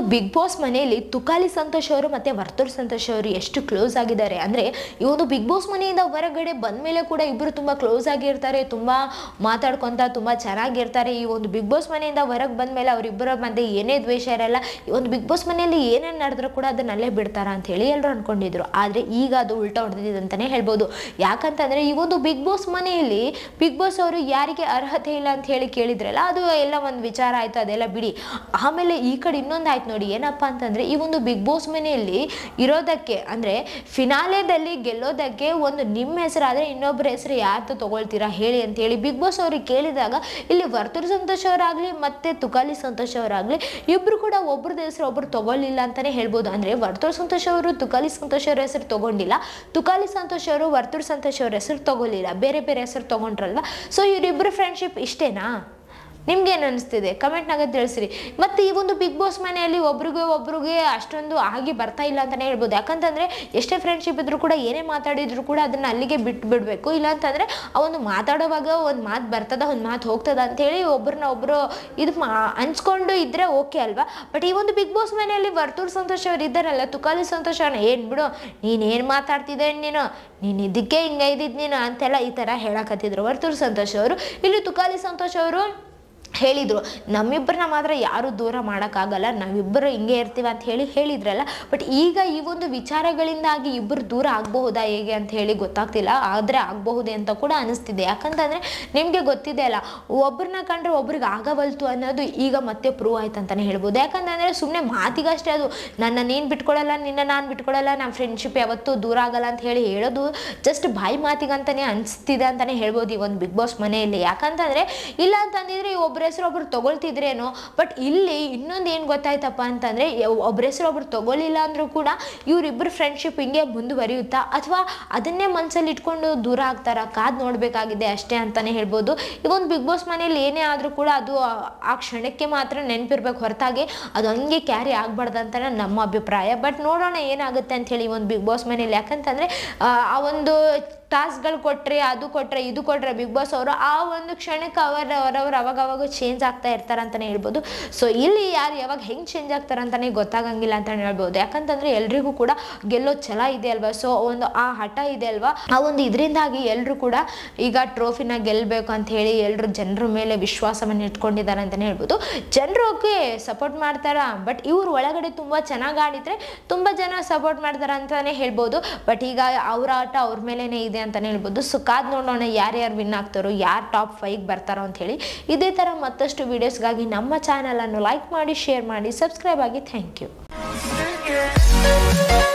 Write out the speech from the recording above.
big Boss ಮನೆಯಲ್ಲಿ ತುಕಾಲಿ ಸಂತೋಷ್ ಅವರು ಮತ್ತು ವರ್ತೂರ್ ಸಂತೋಷ್ ಅವರು ಎಷ್ಟು ಕ್ಲೋಸ್ ಆಗಿದ್ದಾರೆ ಅಂದರೆ ಈ ಒಂದು ಬಿಗ್ ಬಾಸ್ ಮನೆಯಿಂದ ಹೊರಗಡೆ ಬಂದ ಮೇಲೆ ಕೂಡ ಇಬ್ಬರು ತುಂಬ ಕ್ಲೋಸ್ ಆಗಿರ್ತಾರೆ ತುಂಬ ಮಾತಾಡ್ಕೊತ ತುಂಬ ಚೆನ್ನಾಗಿರ್ತಾರೆ ಈ ಒಂದು ಬಿಗ್ ಬಾಸ್ ಮನೆಯಿಂದ ಹೊರಗೆ ಬಂದ ಮೇಲೆ ಅವರಿಬ್ಬರ ಮಧ್ಯೆ ಏನೇ ದ್ವೇಷ ಇರಲ್ಲ ಈ ಒಂದು ಬಿಗ್ ಬಾಸ್ ಮನೆಯಲ್ಲಿ ಏನೇನು ನಡೆದ್ರೂ ಕೂಡ ಅದನ್ನಲ್ಲೇ ಬಿಡ್ತಾರ ಅಂತ ಹೇಳಿ ಎಲ್ಲರೂ ಅನ್ಕೊಂಡಿದ್ರು ಆದರೆ ಈಗ ಅದು ಉಲ್ಟಾ ಹೊಡೆದಿದೆ ಅಂತಲೇ ಹೇಳ್ಬೋದು ಯಾಕಂತಂದರೆ ಈ ಒಂದು ಬಿಗ್ ಬಾಸ್ ಮನೆಯಲ್ಲಿ ಬಿಗ್ ಬಾಸ್ ಅವರು ಯಾರಿಗೆ ಅರ್ಹತೆ ಇಲ್ಲ ಅಂತ ಹೇಳಿ ಕೇಳಿದ್ರಲ್ಲ ಅದು ಎಲ್ಲ ಒಂದು ವಿಚಾರ ಆಯಿತು ಅದೆಲ್ಲ ಬಿಡಿ ಆಮೇಲೆ ಈ ಕಡೆ ಇನ್ನೊಂದು ಆಯ್ತು ನೋಡಿ ಏನಪ್ಪ ಅಂತಂದರೆ ಈ ಒಂದು ಬಿಗ್ ಬಾಸ್ ಮನೆಯಲ್ಲಿ ಇರೋದಕ್ಕೆ ಅಂದರೆ ಫಿನಾಲೆದಲ್ಲಿ ಗೆಲ್ಲೋದಕ್ಕೆ ಒಂದು ನಿಮ್ಮ ಹೆಸರಾದರೆ ಇನ್ನೊಬ್ಬರ ಹೆಸರು ಯಾರ್ದು ತಗೊಳ್ತೀರಾ ಹೇಳಿ ಅಂತೇಳಿ ಬಿಗ್ ಬಾಸ್ ಅವ್ರಿಗೆ ಕೇಳಿದಾಗ ಇಲ್ಲಿ ವರ್ತೂರ್ ಸಂತೋಷ್ ಅವರಾಗಲಿ ಮತ್ತು ತುಕಾಲಿ ಸಂತೋಷ್ ಅವರಾಗಲಿ ಇಬ್ಬರು ಕೂಡ ಒಬ್ರದ್ದು ಹೆಸರು ಒಬ್ರು ತಗೊಳ್ಳಿಲ್ಲ ಅಂತಲೇ ಹೇಳ್ಬೋದು ಅಂದರೆ ವರ್ತೂರ್ ಸಂತೋಷ್ ಅವರು ತುಕಾಲಿ ಸಂತೋಷ್ ಅವ್ರ ಹೆಸರು ತಗೊಂಡಿಲ್ಲ ತುಕಾಲಿ ಸಂತೋಷ್ ಅವರು ವರ್ತೂರ್ ಸಂತೋಷ್ ಅವ್ರ ಹೆಸರು ತಗೊಳ್ಳಿಲ್ಲ ಬೇರೆ ಬೇರೆ ಹೆಸರು ತಗೊಂಡ್ರಲ್ವ ಸೊ ಇವರಿಬ್ಬರು ಫ್ರೆಂಡ್ಶಿಪ್ ಇಷ್ಟೇನಾ ನಿಮ್ಗೇನು ಅನಿಸ್ತಿದೆ ಕಮೆಂಟ್ನಾಗ ತಿಳಿಸ್ರಿ ಮತ್ತು ಈ ಒಂದು ಬಿಗ್ ಬಾಸ್ ಮನೆಯಲ್ಲಿ ಒಬ್ರಿಗೆ ಒಬ್ರಿಗೆ ಅಷ್ಟೊಂದು ಆಗಿ ಬರ್ತಾ ಇಲ್ಲ ಅಂತಲೇ ಹೇಳ್ಬೋದು ಯಾಕಂತಂದರೆ ಎಷ್ಟೇ ಫ್ರೆಂಡ್ಶಿಪ್ ಇದ್ರೂ ಕೂಡ ಏನೇ ಮಾತಾಡಿದ್ರು ಕೂಡ ಅದನ್ನು ಅಲ್ಲಿಗೆ ಬಿಟ್ಟು ಬಿಡಬೇಕು ಇಲ್ಲಾಂತಂದರೆ ಆ ಒಂದು ಮಾತಾಡೋವಾಗ ಒಂದು ಮಾತು ಬರ್ತದ ಒಂದು ಮಾತು ಹೋಗ್ತದ ಅಂತೇಳಿ ಒಬ್ರನ್ನ ಒಬ್ಬರು ಇದು ಮಾ ಹಂಚ್ಕೊಂಡು ಇದ್ದರೆ ಓಕೆ ಅಲ್ವಾ ಬಟ್ ಈ ಒಂದು ಬಿಗ್ ಬಾಸ್ ಮನೆಯಲ್ಲಿ ವರ್ತೂರ್ ಸಂತೋಷ್ ಅವ್ರು ಇದ್ದಾರಲ್ಲ ತುಕಾಲಿ ಸಂತೋಷ್ ಅವ್ರನ್ನ ಏನು ಬಿಡು ನೀನೇನು ಮಾತಾಡ್ತಿದ್ದೆ ನೀನು ನೀನು ಇದಕ್ಕೆ ಹಿಂಗೆ ಇದ್ದಿದ್ದು ನೀನು ಅಂತೆಲ್ಲ ಈ ಥರ ಹೇಳಕತ್ತಿದ್ರು ವರ್ತೂರ್ ಸಂತೋಷ್ ಅವರು ಇಲ್ಲಿ ತುಕಾಲಿ ಸಂತೋಷ್ ಅವರು ಹೇಳಿದರು ನಮ್ಮಿಬ್ಬರನ್ನ ಮಾತ್ರ ಯಾರೂ ದೂರ ಮಾಡೋಕ್ಕಾಗಲ್ಲ ನಾವಿಬ್ಬರು ಹಿಂಗೆ ಇರ್ತೀವಿ ಅಂತ ಹೇಳಿ ಹೇಳಿದ್ರಲ್ಲ ಬಟ್ ಈಗ ಈ ಒಂದು ವಿಚಾರಗಳಿಂದಾಗಿ ಇಬ್ಬರು ದೂರ ಆಗಬಹುದಾ ಹೇಗೆ ಅಂತ ಹೇಳಿ ಗೊತ್ತಾಗ್ತಿಲ್ಲ ಆದರೆ ಆಗಬಹುದೇ ಅಂತ ಕೂಡ ಅನಿಸ್ತಿದೆ ಯಾಕಂತಂದರೆ ನಿಮಗೆ ಗೊತ್ತಿದೆ ಅಲ್ಲ ಒಬ್ಬರನ್ನ ಕಂಡ್ರೆ ಒಬ್ರಿಗೆ ಆಗವಲ್ತು ಅನ್ನೋದು ಈಗ ಮತ್ತೆ ಪ್ರೂವ್ ಆಯ್ತು ಅಂತಲೇ ಹೇಳ್ಬೋದು ಯಾಕಂತಂದರೆ ಸುಮ್ಮನೆ ಮಾತಿಗಷ್ಟೇ ಅದು ನನ್ನ ನೀನು ಬಿಟ್ಕೊಡಲ್ಲ ನಿನ್ನ ನಾನು ಬಿಟ್ಕೊಡಲ್ಲ ನಮ್ಮ ಫ್ರೆಂಡ್ಶಿಪ್ ಯಾವತ್ತೂ ದೂರ ಆಗಲ್ಲ ಅಂತ ಹೇಳಿ ಹೇಳೋದು ಜಸ್ಟ್ ಬಾಯಿ ಮಾತಿಗಂತಲೇ ಅನಿಸ್ತಿದೆ ಅಂತಲೇ ಹೇಳ್ಬೋದು ಈ ಒಂದು ಬಿಗ್ ಬಾಸ್ ಮನೆಯಲ್ಲಿ ಯಾಕಂತಂದರೆ ಇಲ್ಲ ಅಂತಂದಿದ್ರೆ ಒಬ್ಬರ ಹೆಸರು ಒಬ್ರು ತೊಗೊಳ್ತಿದ್ರೇನೋ ಬಟ್ ಇಲ್ಲಿ ಇನ್ನೊಂದು ಏನು ಗೊತ್ತಾಯ್ತಪ್ಪ ಅಂತಂದರೆ ಒಬ್ಬರ ಹೆಸರು ಒಬ್ರು ತೊಗೊಳ್ಳಿಲ್ಲ ಅಂದರೂ ಕೂಡ ಇವರಿಬ್ಬರು ಫ್ರೆಂಡ್ಶಿಪ್ ಹಿಂಗೆ ಮುಂದುವರಿಯುತ್ತಾ ಅಥವಾ ಅದನ್ನೇ ಮನಸ್ಸಲ್ಲಿ ಇಟ್ಕೊಂಡು ದೂರ ಆಗ್ತಾರ ಕಾದು ನೋಡಬೇಕಾಗಿದೆ ಅಷ್ಟೇ ಅಂತಲೇ ಹೇಳ್ಬೋದು ಈ ಒಂದು ಬಿಗ್ ಬಾಸ್ ಮನೇಲಿ ಏನೇ ಆದರೂ ಕೂಡ ಅದು ಆ- ಆ ಕ್ಷಣಕ್ಕೆ ಮಾತ್ರ ನೆನಪಿರ್ಬೇಕು ಹೊರತಾಗಿ ಅದು ಹಂಗೆ ಕ್ಯಾರಿ ಆಗಬಾರ್ದು ಅಂತ ನಮ್ಮ ಅಭಿಪ್ರಾಯ ಬಟ್ ನೋಡೋಣ ಏನಾಗುತ್ತೆ ಅಂತ ಹೇಳಿ ಈ ಒಂದು ಬಿಗ್ ಬಾಸ್ ಮನೇಲಿ ಯಾಕಂತಂದರೆ ಆ ಒಂದು ಟಾಸ್ಕ್ಗಳು ಕೊಟ್ಟರೆ ಅದು ಕೊಟ್ಟರೆ ಇದು ಕೊಟ್ಟರೆ ಬಿಗ್ ಬಾಸ್ ಅವರು ಆ ಒಂದು ಕ್ಷಣಕ್ಕೆ ಅವರ ಅವರವ್ರು ಅವಾಗ ಅವಾಗ ಚೇಂಜ್ ಆಗ್ತಾ ಇರ್ತಾರೆ ಅಂತಲೇ ಹೇಳ್ಬೋದು ಸೊ ಇಲ್ಲಿ ಯಾರು ಯಾವಾಗ ಹೆಂಗೆ ಚೇಂಜ್ ಆಗ್ತಾರೆ ಅಂತಲೇ ಗೊತ್ತಾಗಂಗಿಲ್ಲ ಅಂತಲೇ ಹೇಳ್ಬೋದು ಯಾಕಂತಂದರೆ ಎಲ್ರಿಗೂ ಕೂಡ ಗೆಲ್ಲೋ ಛಲ ಇದೆ ಅಲ್ವಾ ಸೊ ಒಂದು ಆ ಹಠ ಇದೆ ಅಲ್ವಾ ಆ ಒಂದು ಇದರಿಂದಾಗಿ ಎಲ್ಲರೂ ಕೂಡ ಈಗ ಟ್ರೋಫಿನ ಗೆಲ್ಲಬೇಕು ಅಂತ ಹೇಳಿ ಎಲ್ಲರೂ ಜನರ ಮೇಲೆ ವಿಶ್ವಾಸವನ್ನು ಇಟ್ಕೊಂಡಿದ್ದಾರೆ ಅಂತಲೇ ಹೇಳ್ಬೋದು ಜನರು ಓಕೆ ಸಪೋರ್ಟ್ ಮಾಡ್ತಾರ ಬಟ್ ಇವ್ರು ಒಳಗಡೆ ತುಂಬ ಚೆನ್ನಾಗಿ ಆಡಿದರೆ ತುಂಬ ಜನ ಸಪೋರ್ಟ್ ಮಾಡ್ತಾರೆ ಅಂತಲೇ ಹೇಳ್ಬೋದು ಬಟ್ ಈಗ ಅವ್ರ ಆಟ ಅವ್ರ ಮೇಲೇ ಇದೆ ಅಂತಲೇ ಹೇಳ್ಬೋದು ಸೊ ಕಾದ್ ನೋಡೋಣ ಯಾರ್ಯಾರು ವಿನ್ ಆಗ್ತಾರೋ ಯಾರು ಟಾಪ್ ಫೈವ್ಗೆ ಬರ್ತಾರೋ ಅಂತ ಹೇಳಿ ಇದೇ ಥರ ಮತ್ತಷ್ಟು ವೀಡಿಯೋಸ್ಗಾಗಿ ನಮ್ಮ ಚಾನಲನ್ನು ಲೈಕ್ ಮಾಡಿ ಶೇರ್ ಮಾಡಿ ಸಬ್ಸ್ಕ್ರೈಬ್ ಆಗಿ ಥ್ಯಾಂಕ್ ಯು